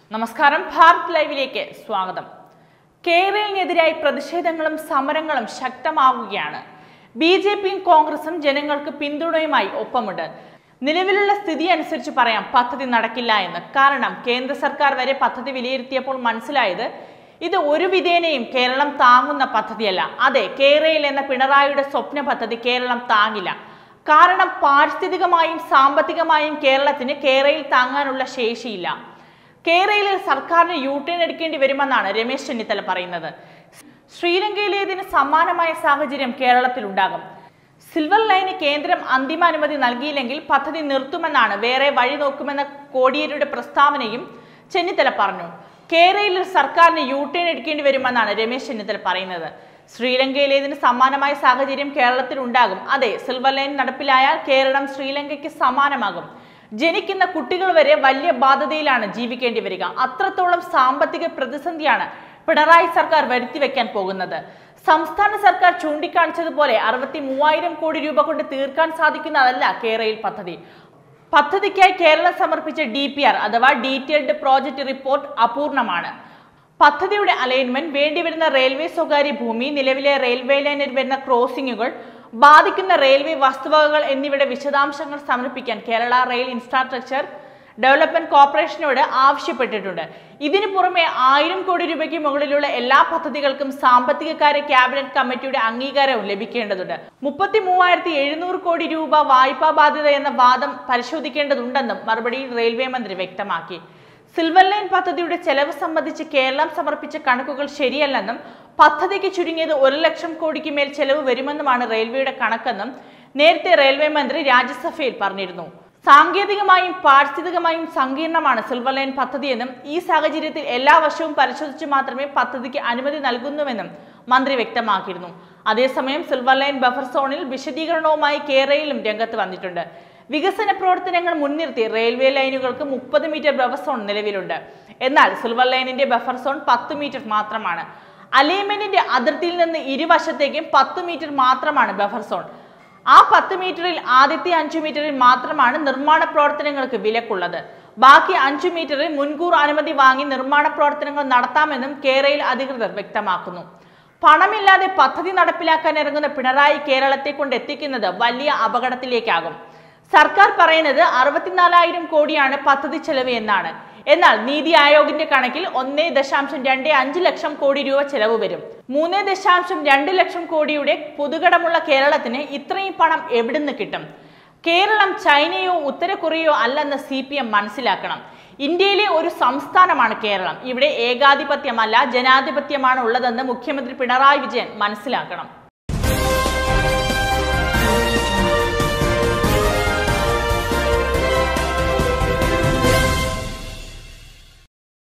നമസ്കാരം ഭാരത് ലൈവിലേക്ക് സ്വാഗതം കേരളിനെതിരായി പ്രതിഷേധങ്ങളും സമരങ്ങളും ശക്തമാവുകയാണ് ബി ജെ പിയും കോൺഗ്രസും ജനങ്ങൾക്ക് പിന്തുണയുമായി ഒപ്പമുണ്ട് നിലവിലുള്ള സ്ഥിതി അനുസരിച്ച് പറയാം പദ്ധതി നടക്കില്ല എന്ന് കാരണം കേന്ദ്ര സർക്കാർ വരെ പദ്ധതി വിലയിരുത്തിയപ്പോൾ മനസ്സിലായത് ഇത് ഒരു വിധേനയും കേരളം താങ്ങുന്ന പദ്ധതിയല്ല അതെ കേരയിൽ എന്ന പിണറായിയുടെ സ്വപ്ന പദ്ധതി കേരളം താങ്ങില്ല കാരണം പാരിസ്ഥിതികമായും സാമ്പത്തികമായും കേരളത്തിന് കേരയിൽ താങ്ങാനുള്ള ശേഷിയില്ല കേരളയിൽ സർക്കാരിന് യു ടേൺ എടുക്കേണ്ടി വരുമെന്നാണ് രമേശ് ചെന്നിത്തല പറയുന്നത് ശ്രീലങ്കയിലേതിന് സമാനമായ സാഹചര്യം കേരളത്തിൽ ഉണ്ടാകും സിൽവർ ലൈന് കേന്ദ്രം അന്തിമ അനുമതി നൽകിയില്ലെങ്കിൽ പദ്ധതി നിർത്തുമെന്നാണ് വേറെ വഴി നോക്കുമെന്ന കോടിയേരിയുടെ പ്രസ്താവനയും ചെന്നിത്തല പറഞ്ഞു കേരളയിൽ സർക്കാരിന് യു ടേൺ എടുക്കേണ്ടി വരുമെന്നാണ് രമേശ് ചെന്നിത്തല പറയുന്നത് ശ്രീലങ്കയിലേതിന് സമാനമായ സാഹചര്യം കേരളത്തിൽ ഉണ്ടാകും അതെ സിൽവർ ലൈൻ നടപ്പിലായാൽ കേരളം ശ്രീലങ്കയ്ക്ക് സമാനമാകും ജനിക്കുന്ന കുട്ടികൾ വരെ വലിയ ബാധ്യതയിലാണ് ജീവിക്കേണ്ടി വരിക അത്രത്തോളം സാമ്പത്തിക പ്രതിസന്ധിയാണ് പിണറായി സർക്കാർ വരുത്തി വെക്കാൻ പോകുന്നത് സംസ്ഥാന സർക്കാർ ചൂണ്ടിക്കാണിച്ചതുപോലെ അറുപത്തി മൂവായിരം കോടി രൂപ കൊണ്ട് തീർക്കാൻ സാധിക്കുന്നതല്ല കേരയിൽ പദ്ധതി പദ്ധതിക്കായി കേരളം സമർപ്പിച്ച ഡി പി ആർ അഥവാ ഡീറ്റെയിൽഡ് പ്രോജക്റ്റ് റിപ്പോർട്ട് അപൂർണമാണ് പദ്ധതിയുടെ അലൈൻമെന്റ് വേണ്ടിവരുന്ന റെയിൽവേ സ്വകാര്യ ഭൂമി നിലവിലെ റെയിൽവേ ലൈനിൽ വരുന്ന ക്രോസിംഗുകൾ ബാധിക്കുന്ന റെയിൽവേ വസ്തുവകകൾ എന്നിവയുടെ വിശദാംശങ്ങൾ സമർപ്പിക്കാൻ കേരള റെയിൽ ഇൻഫ്രാസ്ട്രക്ചർ ഡെവലപ്മെന്റ് കോർപ്പറേഷനോട് ആവശ്യപ്പെട്ടിട്ടുണ്ട് ഇതിനു പുറമെ ആയിരം കോടി രൂപയ്ക്ക് മുകളിലുള്ള എല്ലാ പദ്ധതികൾക്കും സാമ്പത്തിക കാര്യ ക്യാബിനറ്റ് കമ്മിറ്റിയുടെ അംഗീകാരവും ലഭിക്കേണ്ടതുണ്ട് മുപ്പത്തി മൂവായിരത്തി എഴുന്നൂറ് കോടി രൂപ വായ്പാ ബാധ്യത എന്ന വാദം പരിശോധിക്കേണ്ടതുണ്ടെന്നും മറുപടിയിൽ റെയിൽവേ മന്ത്രി വ്യക്തമാക്കി സിൽവർ ലൈൻ പദ്ധതിയുടെ ചെലവ് സംബന്ധിച്ച് കേരളം സമർപ്പിച്ച കണക്കുകൾ ശരിയല്ലെന്നും പദ്ധതിക്ക് ചുരുങ്ങിയത് ഒരു ലക്ഷം കോടിക്ക് മേൽ ചെലവ് വരുമെന്നുമാണ് റെയിൽവേയുടെ കണക്കെന്നും നേരത്തെ റെയിൽവേ മന്ത്രി രാജ്യസഭയിൽ പറഞ്ഞിരുന്നു സാങ്കേതികമായും പാരിസ്ഥിതികമായും സങ്കീർണമാണ് സിൽവർ ലൈൻ പദ്ധതിയെന്നും ഈ സാഹചര്യത്തിൽ എല്ലാ വശവും പരിശോധിച്ച് മാത്രമേ പദ്ധതിക്ക് അനുമതി നൽകുന്നുവെന്നും മന്ത്രി വ്യക്തമാക്കിയിരുന്നു അതേസമയം സിൽവർ ലൈൻ ബഫർ സോണിൽ വിശദീകരണവുമായി കേരളയിലും രംഗത്ത് വന്നിട്ടുണ്ട് വികസന പ്രവർത്തനങ്ങൾ മുൻനിർത്തി റെയിൽവേ ലൈനുകൾക്ക് മുപ്പത് മീറ്റർ ബഫർ സോൺ നിലവിലുണ്ട് എന്നാൽ സിൽവർ ലൈനിന്റെ ബഫർ സോൺ പത്ത് മീറ്റർ മാത്രമാണ് അലൈൻമെന്റിന്റെ അതിർത്തിയിൽ നിന്ന് ഇരുവശത്തേക്കും പത്ത് മീറ്റർ മാത്രമാണ് ബഫർ സോൺ ആ പത്ത് മീറ്ററിൽ ആദ്യത്തെ അഞ്ചു മീറ്ററിൽ മാത്രമാണ് നിർമ്മാണ പ്രവർത്തനങ്ങൾക്ക് വിലക്കുള്ളത് ബാക്കി അഞ്ചു മീറ്ററിൽ മുൻകൂർ അനുമതി വാങ്ങി നിർമ്മാണ പ്രവർത്തനങ്ങൾ നടത്താമെന്നും കേരളയിൽ അധികൃതർ വ്യക്തമാക്കുന്നു പണമില്ലാതെ പദ്ധതി നടപ്പിലാക്കാൻ ഇറങ്ങുന്ന പിണറായി കേരളത്തെ കൊണ്ട് എത്തിക്കുന്നത് വലിയ അപകടത്തിലേക്കാകും സർക്കാർ പറയുന്നത് അറുപത്തിനാലായിരം കോടിയാണ് പദ്ധതി ചെലവ് എന്നാണ് എന്നാൽ നീതി ആയോഗിന്റെ കണക്കിൽ ഒന്നേ ദശാംശം രണ്ട് അഞ്ച് ലക്ഷം കോടി രൂപ ചെലവ് വരും മൂന്ന് ദശാംശം രണ്ട് ലക്ഷം കോടിയുടെ പൊതുകടമുള്ള കേരളത്തിന് ഇത്രയും പണം എവിടുന്ന് കിട്ടും കേരളം ചൈനയോ ഉത്തര കൊറിയയോ അല്ലെന്ന് സി പി എം മനസ്സിലാക്കണം ഇന്ത്യയിലെ ഒരു സംസ്ഥാനമാണ് കേരളം ഇവിടെ ഏകാധിപത്യമല്ല ജനാധിപത്യമാണ് ഉള്ളതെന്ന് മുഖ്യമന്ത്രി പിണറായി വിജയൻ മനസ്സിലാക്കണം